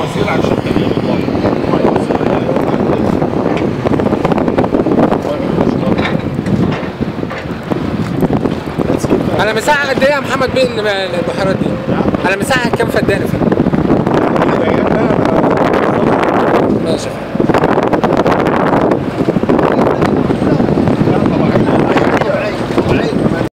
مواسير عشان تغيير الميه على مساحه قد ايه يا محمد بيه البحيرات دي؟ على مساحه كام فدان يا فندم؟